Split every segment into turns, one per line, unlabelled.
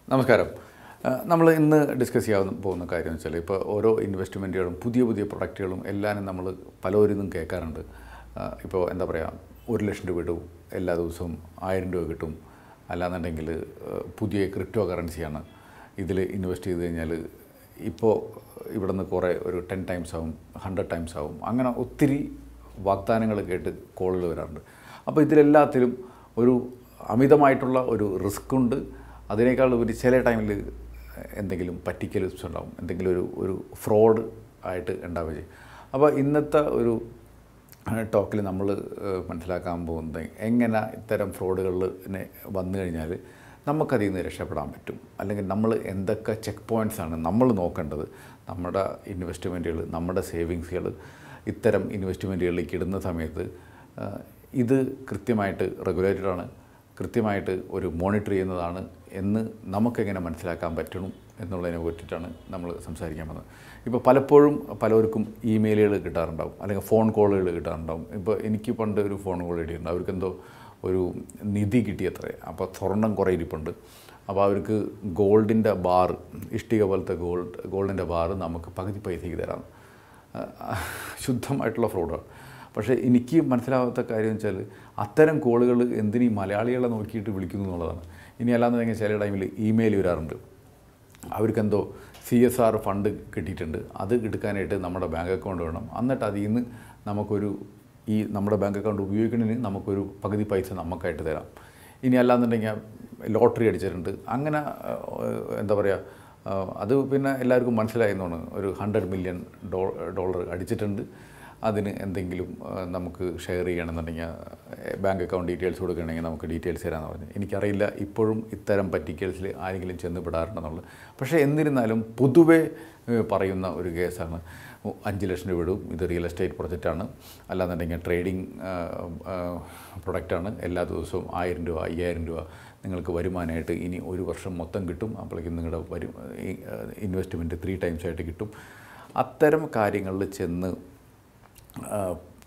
നമസ്കാരം നമ്മൾ ഇന്ന് ഡിസ്കസ് ചെയ്യാൻ പോകുന്ന കാര്യം എന്ന് വെച്ചാൽ ഇപ്പോൾ ഓരോ ഇൻവെസ്റ്റ്മെൻറ്റുകളും പുതിയ പുതിയ പ്രൊഡക്റ്റുകളും എല്ലാവരും നമ്മൾ പലവരിൽ നിന്നും കേൾക്കാറുണ്ട് ആ, ഇപ്പോൾ എന്താ പറയുക ഒരു ലക്ഷം രൂപ കിട്ടും എല്ലാ ദിവസവും ആയിരം രൂപ കിട്ടും അല്ലാന്നുണ്ടെങ്കിൽ ആ, പുതിയ ക്രിപ്റ്റോ കറൻസിയാണ് ഇതിൽ ഇൻവെസ്റ്റ് ചെയ്ത് കഴിഞ്ഞാൽ ഇപ്പോൾ ഇവിടെ നിന്ന് കുറേ ഒരു ടെൻ ടൈംസ് ആവും ഹൺഡ്രഡ് ടൈംസ് ആവും അങ്ങനെ ഒത്തിരി വാഗ്ദാനങ്ങൾ കേട്ട് കോളുകൾ വരാറുണ്ട് അപ്പോൾ ഇതിലെല്ലാത്തിലും ഒരു അമിതമായിട്ടുള്ള ഒരു റിസ്ക് ഉണ്ട് അതിനേക്കാൾ ഉപരി ചില ടൈമിൽ എന്തെങ്കിലും പറ്റിക്കൽസ് ഉണ്ടാവും എന്തെങ്കിലും ഒരു ഒരു ഫ്രോഡ് ആയിട്ട് ഉണ്ടാവുകയും ചെയ്യും അപ്പോൾ ഇന്നത്തെ ഒരു ടോക്കിൽ നമ്മൾ മനസ്സിലാക്കാൻ പോകുന്നത് എങ്ങനെ ഇത്തരം ഫ്രോഡുകളിനെ വന്നു കഴിഞ്ഞാൽ നമുക്കതിൽ നിന്ന് രക്ഷപ്പെടാൻ പറ്റും അല്ലെങ്കിൽ നമ്മൾ എന്തൊക്കെ ചെക്ക് പോയിൻറ്റ്സ് ആണ് നമ്മൾ നോക്കേണ്ടത് നമ്മുടെ ഇൻവെസ്റ്റ്മെൻറ്റുകൾ നമ്മുടെ സേവിങ്സുകൾ ഇത്തരം ഇൻവെസ്റ്റ്മെൻറ്റുകളിലേക്ക് ഇടുന്ന സമയത്ത് ആ, ഇത് കൃത്യമായിട്ട് റെഗുലേറ്റഡ് ആണ് കൃത്യമായിട്ട് ഒരു മോണിറ്റർ ചെയ്യുന്നതാണ് എന്ന് നമുക്കെങ്ങനെ മനസ്സിലാക്കാൻ പറ്റണം എന്നുള്ളതിനെ പറ്റിയിട്ടാണ് നമ്മൾ സംസാരിക്കാൻ വന്നത് ഇപ്പോൾ പലപ്പോഴും പലർക്കും ഇമെയിലുകൾ കിട്ടാറുണ്ടാവും അല്ലെങ്കിൽ ഫോൺ കോളുകൾ കിട്ടാറുണ്ടാവും ഇപ്പോൾ എനിക്ക് പണ്ട് ഒരു ഫോൺ കോൾ കിട്ടിയിട്ടുണ്ട് അവർക്കെന്തോ ഒരു നിധി കിട്ടിയത്രേ അപ്പോൾ സ്വർണം കുറേ ഇരിപ്പുണ്ട് അപ്പോൾ അവർക്ക് ഗോൾഡിൻ്റെ ബാർ ഇഷ്ടിക പോലത്തെ ഗോൾഡ് ഗോൾഡിൻ്റെ ബാർ നമുക്ക് പകുതി പൈസയ്ക്ക് തരാം ശുദ്ധമായിട്ടുള്ള ഫ്രോഡാണ് പക്ഷേ എനിക്ക് മനസ്സിലാവാത്ത കാര്യം വെച്ചാൽ അത്തരം കോളുകൾ എന്തിനീ മലയാളികളെ നോക്കിയിട്ട് വിളിക്കുന്നു എന്നുള്ളതാണ് ഇനി അല്ലാന്നുണ്ടെങ്കിൽ ചില ടൈമിൽ ഇമെയിൽ വരാറുണ്ട് അവർക്കെന്തോ സി എസ് ആർ ഫണ്ട് കിട്ടിയിട്ടുണ്ട് അത് എടുക്കാനായിട്ട് നമ്മുടെ ബാങ്ക് അക്കൗണ്ട് വേണം എന്നിട്ട് അതിൽ നിന്ന് നമുക്കൊരു ഈ നമ്മുടെ ബാങ്ക് അക്കൗണ്ട് ഉപയോഗിക്കുന്നതിന് നമുക്കൊരു പകുതി പൈസ നമുക്കായിട്ട് തരാം ഇനി അല്ലാന്നുണ്ടെങ്കിൽ ലോട്ടറി അടിച്ചിട്ടുണ്ട് അങ്ങനെ ഏഹ്, എന്താ പറയുക ആഹ് അത് പിന്നെ എല്ലാവർക്കും മനസ്സിലായെന്നാണ് ഒരു ഹൺഡ്രഡ് മില്യൺ ഡോ ഡോളർ അടിച്ചിട്ടുണ്ട് അതിന് എന്തെങ്കിലും ആഹ് നമുക്ക് ഷെയർ ചെയ്യണമെന്നുണ്ടെങ്കിൽ ആഹ് ബാങ്ക് അക്കൗണ്ട് ഡീറ്റെയിൽസ് കൊടുക്കുകയാണെങ്കിൽ നമുക്ക് ഡീറ്റെയിൽസ് തരാമെന്ന് പറഞ്ഞു എനിക്കറിയില്ല ഇപ്പോഴും ഇത്തരം പറ്റിക്കൽസിൽ ആരെങ്കിലും ചെന്ന് പെടാറുണ്ടെന്നുള്ളത് പക്ഷേ എന്നിരുന്നാലും പൊതുവേ ഏഹ് പറയുന്ന ഒരു കേസാണ് ഓ, അഞ്ച് ലക്ഷം രൂപ ഇടും ഇത് റിയൽ എസ്റ്റേറ്റ് പ്രൊജക്റ്റാണ് അല്ലാന്നുണ്ടെങ്കിൽ ട്രേഡിംഗ് പ്രൊഡക്റ്റാണ് എല്ലാ ദിവസവും ആയിരം രൂപ അയ്യായിരം രൂപ നിങ്ങൾക്ക് വരുമാനമായിട്ട് ഇനി ഒരു വർഷം മൊത്തം കിട്ടും അപ്പോഴേക്കും നിങ്ങളുടെ വരും ഇൻവെസ്റ്റ്മെൻറ്റ് ത്രീ ടൈംസ് ആയിട്ട് കിട്ടും അത്തരം കാര്യങ്ങളിൽ ചെന്ന് ആ,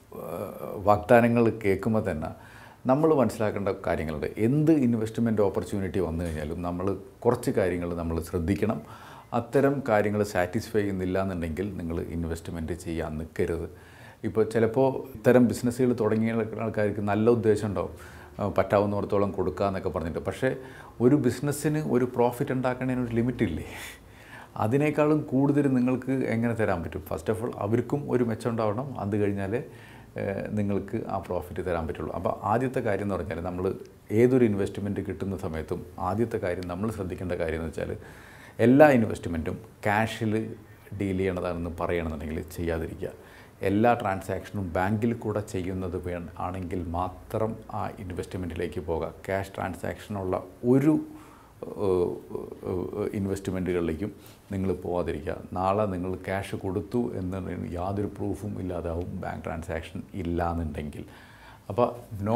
വാഗ്ദാനങ്ങൾ കേൾക്കുമ്പോൾ തന്നെ നമ്മൾ മനസ്സിലാക്കേണ്ട കാര്യങ്ങളുണ്ട് എന്ത് ഇൻവെസ്റ്റ്മെൻറ്റ് ഓപ്പർച്യൂണിറ്റി വന്നു കഴിഞ്ഞാലും നമ്മൾ കുറച്ച് കാര്യങ്ങൾ നമ്മൾ ശ്രദ്ധിക്കണം അത്തരം കാര്യങ്ങൾ സാറ്റിസ്ഫൈ ചെയ്യുന്നില്ല എന്നുണ്ടെങ്കിൽ നിങ്ങൾ ഇൻവെസ്റ്റ്മെൻറ്റ് ചെയ്യാൻ നിൽക്കരുത് ഇപ്പോൾ ചിലപ്പോൾ ഇത്തരം ബിസിനസ്സുകൾ തുടങ്ങിയ ആൾക്കാർക്ക് നല്ല ഉദ്ദേശം ഉണ്ടാവും ആ, പറ്റാവുന്നിടത്തോളം കൊടുക്കുക എന്നൊക്കെ പറഞ്ഞിട്ട് പക്ഷേ ഒരു ബിസിനസ്സിന് ഒരു പ്രോഫിറ്റ് ഉണ്ടാക്കുന്നതിന് ഒരു ലിമിറ്റ് ഇല്ലേ അതിനേക്കാളും കൂടുതൽ നിങ്ങൾക്ക് എങ്ങനെ തരാൻ പറ്റും ഫസ്റ്റ് ഓഫ് ഓൾ അവർക്കും ഒരു മെച്ചം ഉണ്ടാവണം അത് കഴിഞ്ഞാൽ നിങ്ങൾക്ക് ആ പ്രോഫിറ്റ് തരാൻ പറ്റുള്ളൂ അപ്പോൾ ആദ്യത്തെ കാര്യം എന്ന് പറഞ്ഞാൽ നമ്മൾ ഏതൊരു ഇൻവെസ്റ്റ്മെൻറ്റ് കിട്ടുന്ന സമയത്തും ആദ്യത്തെ കാര്യം നമ്മൾ ശ്രദ്ധിക്കേണ്ട കാര്യം എന്ന് വെച്ചാൽ എല്ലാ ഇൻവെസ്റ്റ്മെൻറ്റും ക്യാഷിൽ ഡീൽ ചെയ്യണതാണെന്ന് പറയണമെന്നുണ്ടെങ്കിൽ ചെയ്യാതിരിക്കുക എല്ലാ ട്രാൻസാക്ഷനും ബാങ്കിൽ കൂടെ ചെയ്യുന്നത് വേ ആണെങ്കിൽ മാത്രം ആ ഇൻവെസ്റ്റ്മെൻറ്റിലേക്ക് പോകാം ക്യാഷ് ട്രാൻസാക്ഷനുള്ള ഒരു ഇൻവെസ്റ്റ്മെൻറ്റുകളിലേക്കും നിങ്ങൾ പോകാതിരിക്കുക നാളെ നിങ്ങൾ ക്യാഷ് കൊടുത്തു എന്ന് യാതൊരു പ്രൂഫും ഇല്ലാതാവും ബാങ്ക് ട്രാൻസാക്ഷൻ ഇല്ല എന്നുണ്ടെങ്കിൽ അപ്പോൾ no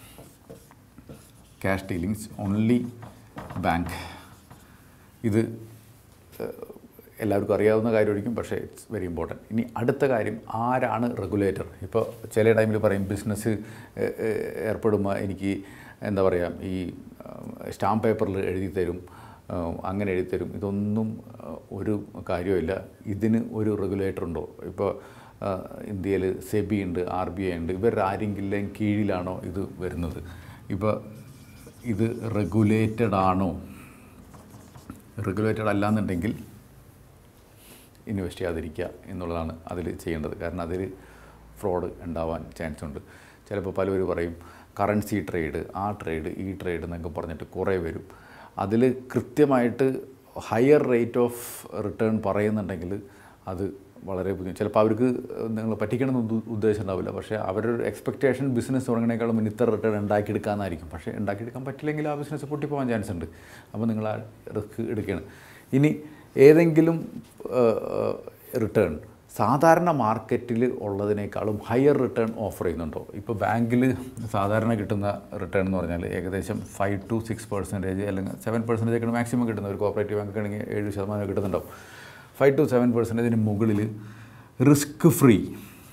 cash dealings only bank ഇത് ഏഹ്, എല്ലാവർക്കും അറിയാവുന്ന കാര്യമായിരിക്കും പക്ഷേ ഇറ്റ്സ് വെരി ഇമ്പോർട്ടൻറ്റ് ഇനി അടുത്ത കാര്യം ആരാണ് റെഗുലേറ്റർ ഇപ്പോൾ ചില ടൈമിൽ പറയും ബിസിനസ് ഏർപ്പെടുമ്പോൾ എനിക്ക് എന്താ പറയുക ഈ സ്റ്റാമ്പ് പേപ്പറിൽ എഴുതി തരും ഏഹ്, അങ്ങനെ എഴുതി തരും ഇതൊന്നും ഏഹ്, ഒരു കാര്യമില്ല ഇതിന് ഒരു റെഗുലേറ്റർ ഉണ്ടോ ഇപ്പോൾ ഇന്ത്യയിൽ സെബി ഉണ്ട് ആർ ബി ഐ ഉണ്ട് ഇവർ ആരെങ്കിലും കീഴിലാണോ ഇത് വരുന്നത് ഇപ്പോൾ ഇത് റെഗുലേറ്റഡ് ആണോ റെഗുലേറ്റഡ് അല്ലാന്നുണ്ടെങ്കിൽ ഇൻവെസ്റ്റ് ചെയ്യാതിരിക്കുക എന്നുള്ളതാണ് അതിൽ ചെയ്യേണ്ടത് കാരണം അതിൽ ഫ്രോഡ് ഉണ്ടാവാൻ ചാൻസ് ഉണ്ട് ചിലപ്പോൾ പലവരും പറയും കറൻസി ട്രേഡ് ആ ട്രേഡ് ഈ ട്രേഡ് എന്നൊക്കെ പറഞ്ഞിട്ട് കുറേ വരും അതിൽ കൃത്യമായിട്ട് ഹയർ റേറ്റ് ഓഫ് റിട്ടേൺ പറയുന്നുണ്ടെങ്കിൽ അത് വളരെ ബുദ്ധിമുട്ട് ചിലപ്പോൾ അവർക്ക് നിങ്ങൾ പറ്റിക്കണമെന്ന് ഉദ്ദ- ഉദ്ദേശം ഉണ്ടാവില്ല പക്ഷേ അവരുടെ എക്സ്പെക്റ്റേഷൻ ബിസിനസ് തുടങ്ങണേക്കാളും മുന്നേ ഇത്ര റിട്ടേൺ ഉണ്ടാക്കിയെടുക്കാമെന്നായിരിക്കും പക്ഷേ ഉണ്ടാക്കിയെടുക്കാൻ പറ്റില്ലെങ്കിൽ ആ ബിസിനസ് പൊട്ടിപ്പോകാൻ ചാൻസ് ഉണ്ട് അപ്പോൾ നിങ്ങൾ ആ റിസ്ക് എടുക്കുകയാണ് ഇനി ഏതെങ്കിലും റിട്ടേൺ സാധാരണ മാർക്കറ്റിൽ ഉള്ളതിനേക്കാളും ഹയർ റിട്ടേൺ ഓഫർ ചെയ്യുന്നുണ്ടോ ഇപ്പോൾ ബാങ്കിൽ സാധാരണ കിട്ടുന്ന റിട്ടേൺ എന്ന് പറഞ്ഞാൽ ഏകദേശം ഫൈവ് ടു സിക്സ് പെർസെൻറ്റേജ് അല്ലെങ്കിൽ സെവൻ പെർസെൻറ്റേജ് ഒക്കെയാണ് മാക്സിമം കിട്ടുന്നത് ഒരു കോപ്പറേറ്റീവ് ബാങ്ക് ആണെങ്കിൽ ഏഴ് ശതമാനം കിട്ടുന്നുണ്ടാവും ഫൈവ് ടു സെവൻ പെർസെൻറ്റേജിന് മുകളിൽ റിസ്ക് ഫ്രീ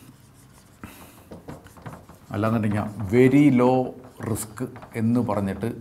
അല്ലാന്നുണ്ടെങ്കിൽ വെരി ലോ റിസ്ക് എന്ന് പറഞ്ഞിട്ട്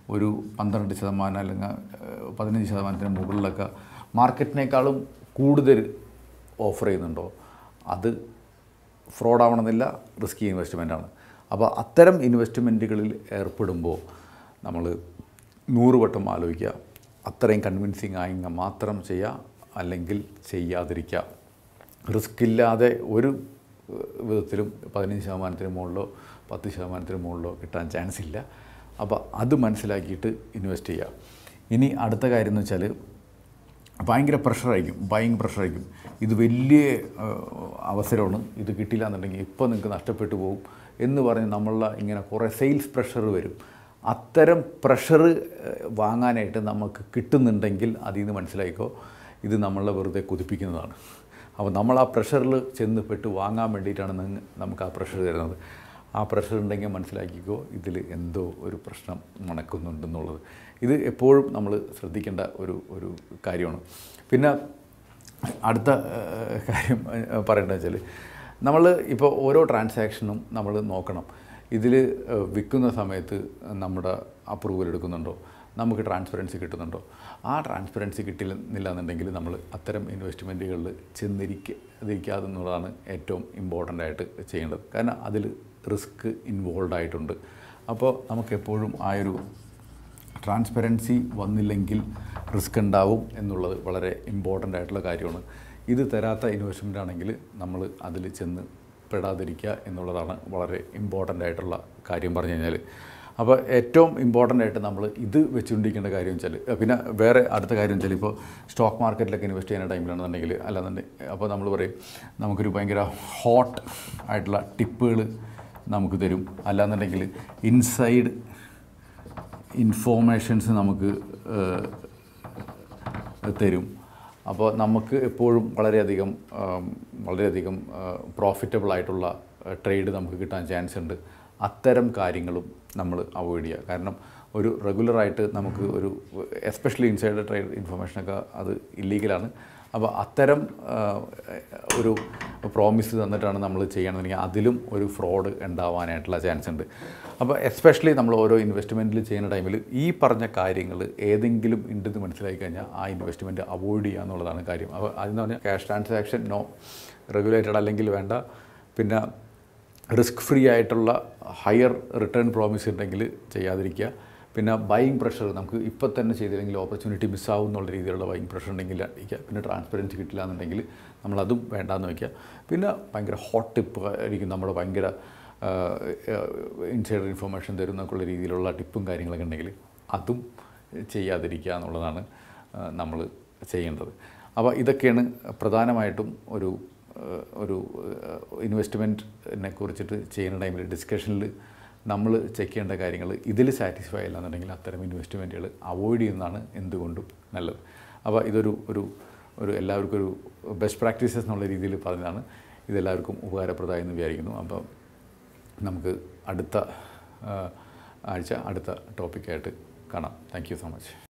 ഒരു പന്ത്രണ്ട് ശതമാനം അല്ലെങ്കിൽ ഏഹ്, പതിനഞ്ച് ശതമാനത്തിന് മുകളിലൊക്കെ മാർക്കറ്റിനേക്കാളും കൂടുതൽ ഓഫർ ചെയ്യുന്നുണ്ടോ അത് ഫ്രോഡ് ആവണമെന്നില്ല റിസ്കി ഇൻവെസ്റ്റ്മെൻ്റാണ് അപ്പോൾ അത്തരം ഇൻവെസ്റ്റ്മെൻറ്റുകളിൽ ഏർപ്പെടുമ്പോൾ നമ്മൾ നൂറ് വട്ടം ആലോചിക്കുക അത്രയും കൺവിൻസിങ് ആയെങ്കിൽ മാത്രം ചെയ്യുക അല്ലെങ്കിൽ ചെയ്യാതിരിക്കുക റിസ്ക് ഇല്ലാതെ ഒരു ഏഹ്, വിധത്തിലും പതിനഞ്ച് ശതമാനത്തിന് മുകളിലോ പത്ത് ശതമാനത്തിന് മുകളിലോ കിട്ടാൻ ചാൻസ് ഇല്ല അപ്പോൾ അത് മനസ്സിലാക്കിയിട്ട് ഇൻവെസ്റ്റ് ചെയ്യുക ഇനി അടുത്ത കാര്യം എന്ന് വെച്ചാൽ ഭയങ്കര പ്രഷറായിരിക്കും ഭയങ്കര പ്രഷറായിരിക്കും ഇത് വലിയ ഏഹ്, അവസരമാണ് ഇത് കിട്ടില്ല എന്നുണ്ടെങ്കിൽ ഇപ്പോൾ നിങ്ങൾക്ക് നഷ്ടപ്പെട്ടു പോകും എന്ന് പറഞ്ഞ് നമ്മളുടെ ഇങ്ങനെ കുറേ സെയിൽസ് പ്രഷർ വരും അത്തരം പ്രഷർ വാങ്ങാനായിട്ട് നമുക്ക് കിട്ടുന്നുണ്ടെങ്കിൽ അതിൽ നിന്ന് മനസ്സിലായിക്കോ ഇത് നമ്മളെ വെറുതെ കൊതിപ്പിക്കുന്നതാണ് അപ്പോൾ നമ്മൾ ആ പ്രഷറിൽ ചെന്ന് പെട്ട് വാങ്ങാൻ വേണ്ടിയിട്ടാണ് നിങ്ങ- നമുക്ക് ആ പ്രഷർ തരുന്നത് ആ പ്രഷർ ഉണ്ടെങ്കിൽ മനസ്സിലാക്കിക്കോ ഇതിൽ എന്തോ ഒരു പ്രശ്നം മണക്കുന്നുണ്ടെന്നുള്ളത് ഇത് എപ്പോഴും നമ്മൾ ശ്രദ്ധിക്കേണ്ട ഒരു ഒരു കാര്യമാണ് പിന്നെ അടുത്ത ഏഹ്, കാര്യം ഏഹ്, പറയേണ്ടത് വെച്ചാൽ നമ്മൾ ഇപ്പോൾ ഓരോ ട്രാൻസാക്ഷനും നമ്മൾ നോക്കണം ഇതിൽ വിൽക്കുന്ന സമയത്ത് നമ്മുടെ അപ്രൂവൽ എടുക്കുന്നുണ്ടോ നമുക്ക് ട്രാൻസ്പെറൻസി കിട്ടുന്നുണ്ടോ ആ ട്രാൻസ്പെറൻസി കിട്ടില്ല എന്നുണ്ടെങ്കിൽ നമ്മൾ അത്തരം ഇൻവെസ്റ്റ്മെൻറ്റുകളിൽ ചെന്നിരിക്കാതിരിക്കാതെ എന്നുള്ളതാണ് ഏറ്റവും ഇമ്പോർട്ടൻ്റ് ആയിട്ട് ചെയ്യേണ്ടത് കാരണം അതിൽ റിസ്ക് ഇൻവോൾവ് ആയിട്ടുണ്ട് അപ്പോൾ നമുക്ക് എപ്പോഴും ആ ഒരു ട്രാൻസ്പെറൻസി വന്നില്ലെങ്കിൽ റിസ്ക് ഉണ്ടാവും എന്നുള്ളത് വളരെ ഇമ്പോർട്ടൻ്റ് ആയിട്ടുള്ള കാര്യമാണ് ഇത് തരാത്ത ഇൻവെസ്റ്റ്മെൻ്റ് ആണെങ്കിൽ നമ്മൾ അതിൽ ചെന്ന് പെടാതിരിക്കുക എന്നുള്ളതാണ് വളരെ ഇമ്പോർട്ടൻ്റ് ആയിട്ടുള്ള കാര്യം പറഞ്ഞു കഴിഞ്ഞാൽ അപ്പോൾ ഏറ്റവും ഇമ്പോർട്ടൻ്റ് ആയിട്ട് നമ്മൾ ഇത് വെച്ചുകൊണ്ടിരിക്കേണ്ട കാര്യം വെച്ചാൽ പിന്നെ വേറെ അടുത്ത കാര്യം വെച്ചാൽ ഇപ്പോൾ സ്റ്റോക്ക് മാർക്കറ്റിലൊക്കെ ഇൻവെസ്റ്റ് ചെയ്യുന്ന ടൈമിലാണെന്നുണ്ടെങ്കിൽ അല്ലാന്നുണ്ടെങ്കിൽ അപ്പോൾ നമ്മൾ പറയും നമുക്കൊരു ഭയങ്കര ഹോട്ട് ആയിട്ടുള്ള ടിപ്പുകൾ നമുക്ക് തരും അല്ലാന്നുണ്ടെങ്കിൽ ഇൻസൈഡ് ഇൻഫോർമേഷൻസ് നമുക്ക് ഏഹ്, തരും അപ്പോൾ നമുക്ക് എപ്പോഴും വളരെയധികം ആം, വളരെയധികം പ്രോഫിറ്റബിൾ ആയിട്ടുള്ള ട്രേഡ് നമുക്ക് കിട്ടാൻ ചാൻസ് ഉണ്ട് അത്തരം കാര്യങ്ങളും നമ്മൾ അവോയ്ഡ് ചെയ്യുക കാരണം ഒരു റെഗുലറായിട്ട് നമുക്ക് ഒരു എസ്പെഷ്യലി ഇൻസൈഡ് ട്രേഡ് ഇൻഫർമേഷനൊക്കെ അത് ഇല്ലീഗലാണ് അപ്പോൾ അത്തരം ആ, ഒരു പ്രോമിസ് തന്നിട്ടാണ് നമ്മൾ ചെയ്യണമെന്നുണ്ടെങ്കിൽ അതിലും ഒരു ഫ്രോഡ് ഉണ്ടാവാനായിട്ടുള്ള ചാൻസ് ഉണ്ട് അപ്പോൾ എസ്പെഷ്യലി നമ്മൾ ഓരോ ഇൻവെസ്റ്റ്മെൻറ്റിൽ ചെയ്യുന്ന ടൈമിൽ ഈ പറഞ്ഞ കാര്യങ്ങൾ ഏതെങ്കിലും ഉണ്ടെന്ന് മനസ്സിലാക്കി കഴിഞ്ഞാൽ ആ ഇൻവെസ്റ്റ്മെൻറ്റ് അവോയ്ഡ് ചെയ്യുക എന്നുള്ളതാണ് കാര്യം അപ്പോൾ അതെന്ന് പറഞ്ഞാൽ ക്യാഷ് ട്രാൻസാക്ഷൻ നോ റെഗുലേറ്റഡ് അല്ലെങ്കിൽ വേണ്ട പിന്നെ റിസ്ക് ഫ്രീ ആയിട്ടുള്ള ഹയർ റിട്ടേൺ പ്രോമിസ് ഉണ്ടെങ്കിൽ ചെയ്യാതിരിക്കുക പിന്നെ ബൈയിങ് പ്രഷർ നമുക്ക് ഇപ്പോൾ തന്നെ ചെയ്തില്ലെങ്കിൽ ഓപ്പർച്യൂണിറ്റി മിസ്സാവും എന്നുള്ള രീതിയിലുള്ള ബൈയിങ് പ്രഷർ ഉണ്ടെങ്കിൽ അടിക്കുക പിന്നെ ട്രാൻസ്പെറൻസി കിട്ടില്ല എന്നുണ്ടെങ്കിൽ നമ്മളതും വേണ്ടാന്ന് വയ്ക്കുക പിന്നെ ഭയങ്കര ഹോട്ട് ടിപ്പ് ആയിരിക്കും നമ്മൾ ഭയങ്കര ഇൻസൈഡർ ഇൻഫർമേഷൻ തരും എന്നൊക്കെയുള്ള രീതിയിലുള്ള ടിപ്പും കാര്യങ്ങളൊക്കെ ഉണ്ടെങ്കിൽ അതും ചെയ്യാതിരിക്കുക എന്നുള്ളതാണ് നമ്മൾ ചെയ്യേണ്ടത് അപ്പോൾ ഇതൊക്കെയാണ് പ്രധാനമായിട്ടും ഒരു ഏഹ് ഒരു ഇൻവെസ്റ്റ്മെൻറ്റിനെ കുറിച്ചിട്ട് ചെയ്യുന്ന ടൈമിൽ ഡിസ്കഷനിൽ നമ്മൾ ചെക്ക് ചെയ്യേണ്ട കാര്യങ്ങൾ ഇതിൽ സാറ്റിസ്ഫൈ അല്ല എന്നുണ്ടെങ്കിൽ അത്തരം ഇൻവെസ്റ്റ്മെൻറ്റുകൾ അവോയ്ഡ് ചെയ്യുന്നതാണ് എന്തുകൊണ്ടും നല്ലത് അപ്പോൾ ഇതൊരു ഒരു ഒരു എല്ലാവർക്കും ഒരു ബെസ്റ്റ് പ്രാക്ടീസസ് എന്നുള്ള രീതിയിൽ പറഞ്ഞതാണ് ഇതെല്ലാവർക്കും ഉപകാരപ്രദമായി എന്ന് വിചാരിക്കുന്നു അപ്പോൾ നമുക്ക് അടുത്ത ആ, ആഴ്ച അടുത്ത ടോപ്പിക്കായിട്ട് കാണാം താങ്ക് യു സോ മച്ച്